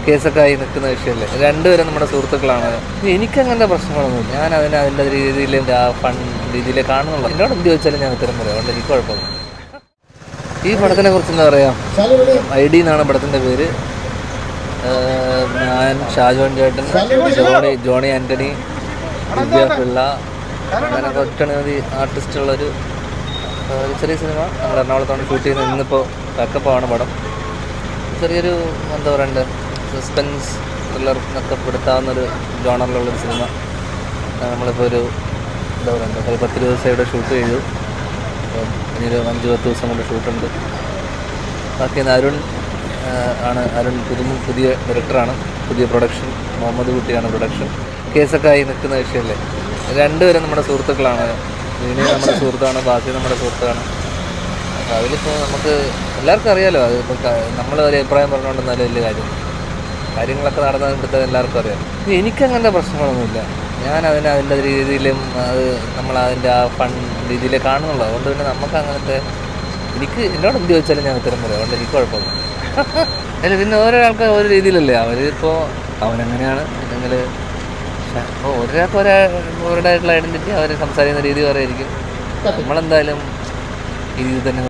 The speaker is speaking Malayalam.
കേസൊക്കെ ആയി നിൽക്കുന്ന വിഷയമല്ലേ രണ്ടുപേരും നമ്മുടെ സുഹൃത്തുക്കളാണ് എനിക്കങ്ങനത്തെ പ്രശ്നങ്ങളൊന്നുമില്ല ഞാൻ അതിനെ അതിൻ്റെ രീതിയിൽ ആ ഫൺ രീതിയിൽ കാണുന്നുള്ളൂ എന്നോട് എന്ത് ചോദിച്ചാലും ഞാൻ ഉത്തരം പറയാം അതുകൊണ്ട് എനിക്ക് കുഴപ്പമില്ല ഈ പടത്തിനെ കുറിച്ച് എന്താ പറയാ ഐ ഡി എന്നാണ് പടത്തിൻ്റെ പേര് ഏഹ് ഞാൻ ഷാജോൻ ചേട്ടൻ ജോണി ജോണി ആൻ്റണി ദിവ്യ പിള്ള അങ്ങനെ ഒട്ടനവധി ആർട്ടിസ്റ്റുള്ളൊരു ഏഹ് ഒരു ചെറിയ സിനിമ നമ്മൾ എറണാകുളത്താണ് ഷൂട്ട് ചെയ്യുന്നത് ഇന്നിപ്പോൾ പാക്കപ്പാണ് പടം ചെറിയൊരു എന്താ പറയണ്ടേ സസ്പെൻസ് ത്രില്ലർ എന്നൊക്കെ പെടുത്താവുന്നൊരു ജോണറിലുള്ളൊരു സിനിമ ആ, നമ്മളിപ്പോൾ ഒരു എന്താ പറയണ്ടേ ഒരു പത്ത് ദിവസം ഇവിടെ ഷൂട്ട് ചെയ്തു അപ്പം ഇനിയൊരു അഞ്ച് പത്ത് ദിവസം കൊണ്ട് ഷൂട്ടുണ്ട് ബാക്കി ഇന്ന് അരുൺ ആ, ആണ് അരുൺ പുതു പുതിയ ഡയറക്ടറാണ് പുതിയ പ്രൊഡക്ഷൻ മുഹമ്മദ് കുട്ടിയാണ് പ്രൊഡക്ഷൻ കേസൊക്കെ ആയി നിൽക്കുന്ന വിഷയമല്ലേ രണ്ടുപേരും നമ്മുടെ സുഹൃത്തുക്കളാണ് വിനീ നമ്മുടെ സുഹൃത്താണ് ബാസി നമ്മുടെ സുഹൃത്താണ് അപ്പോൾ അതിലിപ്പോൾ നമുക്ക് എല്ലാവർക്കും അറിയാലോ അത് ഇപ്പോൾ നമ്മൾ ഒരു അഭിപ്രായം പറഞ്ഞുകൊണ്ടെന്നാലും വലിയ കാര്യം കാര്യങ്ങളൊക്കെ നടന്നതിൻ്റെ എല്ലാവർക്കും അറിയാം ഇത് എനിക്കങ്ങനത്തെ പ്രശ്നങ്ങളൊന്നുമില്ല ഞാൻ അതിനെ അതിൻ്റെ രീതിയിലും അത് നമ്മൾ അതിൻ്റെ ആ ഫൺ രീതിയിൽ കാണുന്നുള്ളൂ അതുകൊണ്ട് പിന്നെ നമുക്ക് അങ്ങനത്തെ എനിക്ക് എന്നോട് എന്ത് ചോദിച്ചാലും ഞാൻ ഉത്തരം പറയാം അതുകൊണ്ട് എനിക്ക് കുഴപ്പമില്ല അല്ല പിന്നെ ഓരോ ആൾക്കാർ ഓരോ രീതിയിലല്ലേ അവരിപ്പോൾ അവനങ്ങനെയാണ് അല്ലെങ്കിൽ അപ്പോൾ ഒരാൾക്ക് ഒരാ അവരുടേതായിട്ടുള്ള ഐഡൻറ്റിറ്റി അവർ സംസാരിക്കുന്ന രീതി വേറെ ആയിരിക്കും നമ്മളെന്തായാലും ഈ രീതിയിൽ തന്നെ